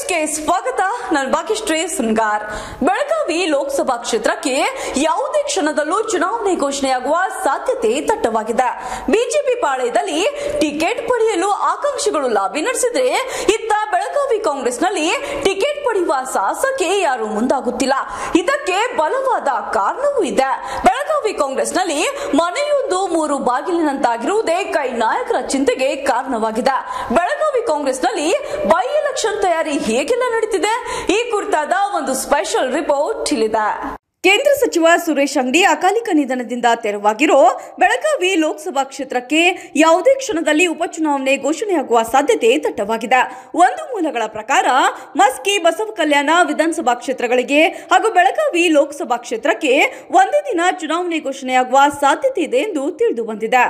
ನ್ಯೂಸ್ಗೆ ಸ್ವಾಗತ ನಾನು ಭಾಗ್ಯಶ್ರೀ ಸುನ್ಗಾರ್ ಬೆಳಗಾವಿ ಲೋಕಸಭಾ ಕ್ಷೇತ್ರಕ್ಕೆ ಯಾವುದೇ ಕ್ಷಣದಲ್ಲೂ ಚುನಾವಣೆ ಘೋಷಣೆಯಾಗುವ ಸಾಧ್ಯತೆ ದಟ್ಟವಾಗಿದೆ ಬಿಜೆಪಿ ಪಾಳೆಯದಲ್ಲಿ ಟಿಕೆಟ್ ಪಡೆಯಲು ಆಕಾಂಕ್ಷಿಗಳು ಲಾಬಿ ನಡೆಸಿದ್ರೆ ಇತ್ತ ಬೆಳಗಾವಿ ಕಾಂಗ್ರೆಸ್ನಲ್ಲಿ ಟಿಕೆಟ್ ಪಡೆಯುವ ಸಾಹಸಕ್ಕೆ ಯಾರು ಮುಂದಾಗುತ್ತಿಲ್ಲ ಇದಕ್ಕೆ ಬಲವಾದ ಕಾರಣವೂ ಇದೆ ಬೆಳಗಾವಿ ಕಾಂಗ್ರೆಸ್ನಲ್ಲಿ ಮನೆಯೊಂದು ಮೂರು ಬಾಗಿಲಿನಂತಾಗಿರುವುದೇ ಕೈ ನಾಯಕರ ಚಿಂತೆಗೆ ಕಾರಣವಾಗಿದೆ ಬೆಳಗಾವಿ ಕಾಂಗ್ರೆಸ್ನಲ್ಲಿ ಬೈ ಎಲೆಕ್ಷನ್ ತಯಾರಿ ಹೇಗೆಲ್ಲ ನಡೀತಿದೆ ಈ ಕುರಿತಾದ ಒಂದು ಸ್ಪೆಷಲ್ ರಿಪೋರ್ಟ್ ಇಲ್ಲಿದೆ ಕೇಂದ್ರ ಸಚಿವ ಸುರೇಶ್ ಅಂಗಡಿ ಅಕಾಲಿಕ ನಿಧನದಿಂದ ತೆರವಾಗಿರೋ ಬೆಳಗಾವಿ ಲೋಕಸಭಾ ಕ್ಷೇತ್ರಕ್ಕೆ ಯಾವುದೇ ಕ್ಷಣದಲ್ಲಿ ಉಪಚುನಾವಣೆ ಘೋಷಣೆಯಾಗುವ ಸಾಧ್ಯತೆ ದಟ್ಟವಾಗಿದೆ ಒಂದು ಮೂಲಗಳ ಪ್ರಕಾರ ಮಸ್ಕಿ ಬಸವ ಕಲ್ಯಾಣ ವಿಧಾನಸಭಾ ಕ್ಷೇತ್ರಗಳಿಗೆ ಹಾಗೂ ಬೆಳಗಾವಿ ಲೋಕಸಭಾ ಕ್ಷೇತ್ರಕ್ಕೆ ಒಂದೇ ದಿನ ಚುನಾವಣೆ ಘೋಷಣೆಯಾಗುವ ಸಾಧ್ಯತೆ ಇದೆ ಎಂದು ತಿಳಿದು ಬಂದಿದೆ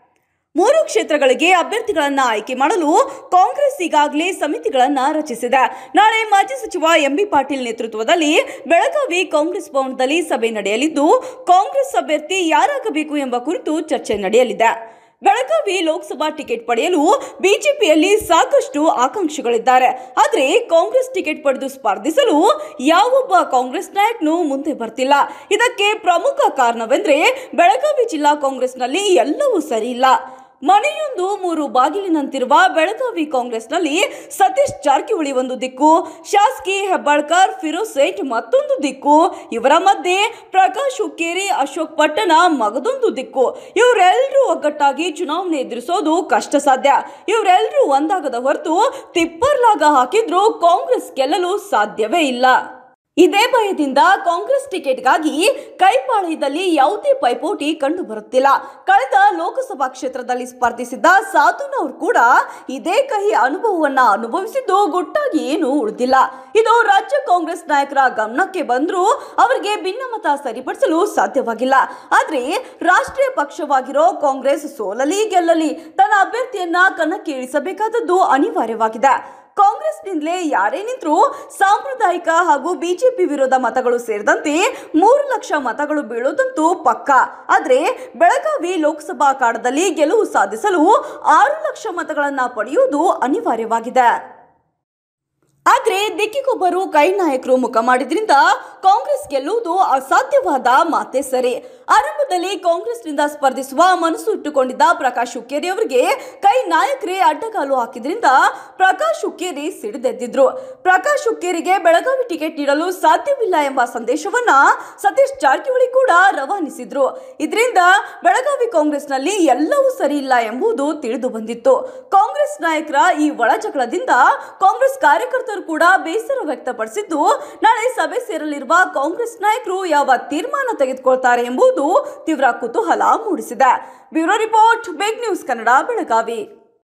ಮೂರು ಕ್ಷೇತ್ರಗಳಿಗೆ ಅಭ್ಯರ್ಥಿಗಳನ್ನ ಆಯ್ಕೆ ಮಾಡಲು ಕಾಂಗ್ರೆಸ್ ಈಗಾಗಲೇ ಸಮಿತಿಗಳನ್ನ ರಚಿಸಿದೆ ನಾಳೆ ಮಾಜಿ ಸಚಿವ ಎಂಬಿ ಪಾಟೀಲ್ ನೇತೃತ್ವದಲ್ಲಿ ಬೆಳಗಾವಿ ಕಾಂಗ್ರೆಸ್ ಭವನದಲ್ಲಿ ಸಭೆ ನಡೆಯಲಿದ್ದು ಕಾಂಗ್ರೆಸ್ ಅಭ್ಯರ್ಥಿ ಯಾರಾಗಬೇಕು ಎಂಬ ಕುರಿತು ಚರ್ಚೆ ನಡೆಯಲಿದೆ ಬೆಳಗಾವಿ ಲೋಕಸಭಾ ಟಿಕೆಟ್ ಪಡೆಯಲು ಬಿಜೆಪಿಯಲ್ಲಿ ಸಾಕಷ್ಟು ಆಕಾಂಕ್ಷಿಗಳಿದ್ದಾರೆ ಆದರೆ ಕಾಂಗ್ರೆಸ್ ಟಿಕೆಟ್ ಪಡೆದು ಸ್ಪರ್ಧಿಸಲು ಯಾವೊಬ್ಬ ಕಾಂಗ್ರೆಸ್ ನಾಯಕನು ಮುಂದೆ ಬರ್ತಿಲ್ಲ ಇದಕ್ಕೆ ಪ್ರಮುಖ ಕಾರಣವೆಂದ್ರೆ ಬೆಳಗಾವಿ ಜಿಲ್ಲಾ ಕಾಂಗ್ರೆಸ್ನಲ್ಲಿ ಎಲ್ಲವೂ ಸರಿ ಇಲ್ಲ ಮನೆಯೊಂದು ಮೂರು ಬಾಗಿಲಿನಂತಿರುವ ಬೆಳಗಾವಿ ಕಾಂಗ್ರೆಸ್ನಲ್ಲಿ ಸತೀಶ್ ಜಾರಕಿಹೊಳಿ ಒಂದು ದಿಕ್ಕು ಶಾಸಕಿ ಹೆಬ್ಬಾಳ್ಕರ್ ಫಿರೋಜ್ ಸೇಠ್ ಮತ್ತೊಂದು ದಿಕ್ಕು ಇವರ ಮಧ್ಯೆ ಪ್ರಕಾಶ್ ಹುಕ್ಕೇರಿ ಅಶೋಕ್ ಪಟ್ಟಣ ಮಗದೊಂದು ದಿಕ್ಕು ಇವರೆಲ್ಲರೂ ಒಗ್ಗಟ್ಟಾಗಿ ಚುನಾವಣೆ ಎದುರಿಸೋದು ಕಷ್ಟ ಸಾಧ್ಯ ಇವರೆಲ್ಲರೂ ಒಂದಾಗದ ಹೊರತು ತಿಪ್ಪರ್ಲಾಗ ಹಾಕಿದ್ರೂ ಕಾಂಗ್ರೆಸ್ ಗೆಲ್ಲಲು ಸಾಧ್ಯವೇ ಇಲ್ಲ ಇದೇ ಭಯದಿಂದ ಕಾಂಗ್ರೆಸ್ ಟಿಕೆಟ್ಗಾಗಿ ಕೈಪಾಳ್ಯದಲ್ಲಿ ಯಾವುದೇ ಪೈಪೋಟಿ ಕಂಡು ಬರುತ್ತಿಲ್ಲ ಕಳೆದ ಲೋಕಸಭಾ ಕ್ಷೇತ್ರದಲ್ಲಿ ಸ್ಪರ್ಧಿಸಿದ್ದ ಸಾಧುನ್ ಅವರು ಕೂಡ ಇದೇ ಕಹಿ ಅನುಭವವನ್ನ ಅನುಭವಿಸಿದ್ದು ಗುಟ್ಟಾಗಿ ಏನು ಉಳಿದಿಲ್ಲ ಇದು ರಾಜ್ಯ ಕಾಂಗ್ರೆಸ್ ನಾಯಕರ ಗಮನಕ್ಕೆ ಬಂದರೂ ಅವರಿಗೆ ಭಿನ್ನಮತ ಸರಿಪಡಿಸಲು ಸಾಧ್ಯವಾಗಿಲ್ಲ ಆದ್ರೆ ರಾಷ್ಟ್ರೀಯ ಪಕ್ಷವಾಗಿರೋ ಕಾಂಗ್ರೆಸ್ ಸೋಲಲಿ ಗೆಲ್ಲಲಿ ತನ್ನ ಅಭ್ಯರ್ಥಿಯನ್ನ ಕಣಕ್ಕೆ ಇಳಿಸಬೇಕಾದದ್ದು ಅನಿವಾರ್ಯವಾಗಿದೆ ಕಾಂಗ್ರೆಸ್ನಿಂದಲೇ ಯಾರೇ ನಿಂತರೂ ಸಾಂಪ್ರದಾಯಿಕ ಹಾಗೂ ಬಿಜೆಪಿ ವಿರೋಧ ಮತಗಳು ಸೇರಿದಂತೆ ಮೂರು ಲಕ್ಷ ಮತಗಳು ಬೀಳೋದಂತೂ ಪಕ್ಕ ಆದ್ರೆ ಬೆಳಗಾವಿ ಲೋಕಸಭಾ ಅಖಾಡದಲ್ಲಿ ಗೆಲುವು ಸಾಧಿಸಲು ಆರು ಲಕ್ಷ ಮತಗಳನ್ನ ಪಡೆಯುವುದು ಅನಿವಾರ್ಯವಾಗಿದೆ ಆದ್ರೆ ದಿಕ್ಕಿಗೊಬ್ಬರು ಕೈ ನಾಯಕರು ಮುಖ ಮಾಡಿದ್ರಿಂದ ಕಾಂಗ್ರೆಸ್ ಗೆಲ್ಲುವುದು ಅಸಾಧ್ಯವಾದ ಮಾತೆ ಸರಿ ಆರಂಭದಲ್ಲಿ ಕಾಂಗ್ರೆಸ್ನಿಂದ ಸ್ಪರ್ಧಿಸುವ ಮನಸ್ಸು ಇಟ್ಟುಕೊಂಡಿದ್ದ ಪ್ರಕಾಶ್ ಹುಕ್ಕೇರಿ ಅವರಿಗೆ ಕೈ ನಾಯಕರೇ ಅಡ್ಡಗಾಲು ಹಾಕಿದ್ರಿಂದ ಪ್ರಕಾಶ್ ಹುಕ್ಕೇರಿ ಸಿಡಿದೆದ್ದಿದ್ರು ಪ್ರಕಾಶ್ ಹುಕ್ಕೇರಿಗೆ ಬೆಳಗಾವಿ ಟಿಕೆಟ್ ನೀಡಲು ಸಾಧ್ಯವಿಲ್ಲ ಎಂಬ ಸಂದೇಶವನ್ನ ಸತೀಶ್ ಜಾರಕಿಹೊಳಿ ಕೂಡ ರವಾನಿಸಿದ್ರು ಇದರಿಂದ ಬೆಳಗಾವಿ ಕಾಂಗ್ರೆಸ್ನಲ್ಲಿ ಎಲ್ಲವೂ ಸರಿ ಇಲ್ಲ ಎಂಬುದು ತಿಳಿದು ಬಂದಿತ್ತು ಕಾಂಗ್ರೆಸ್ ನಾಯಕರ ಈ ಒಳಜಗಳದಿಂದ ಕಾಂಗ್ರೆಸ್ ಕಾರ್ಯಕರ್ತರು ಕೂಡ ಬೇಸರ ವ್ಯಕ್ತಪಡಿಸಿದ್ದು ನಾಳೆ ಸಭೆ ಸೇರಲಿರುವ ಕಾಂಗ್ರೆಸ್ ನಾಯಕರು ಯಾವ ತೀರ್ಮಾನ ತೆಗೆದುಕೊಳ್ತಾರೆ ಎಂಬುದು ತೀವ್ರ ಕುತೂಹಲ ಮೂಡಿಸಿದೆ bureau report big news Kannada Belagavi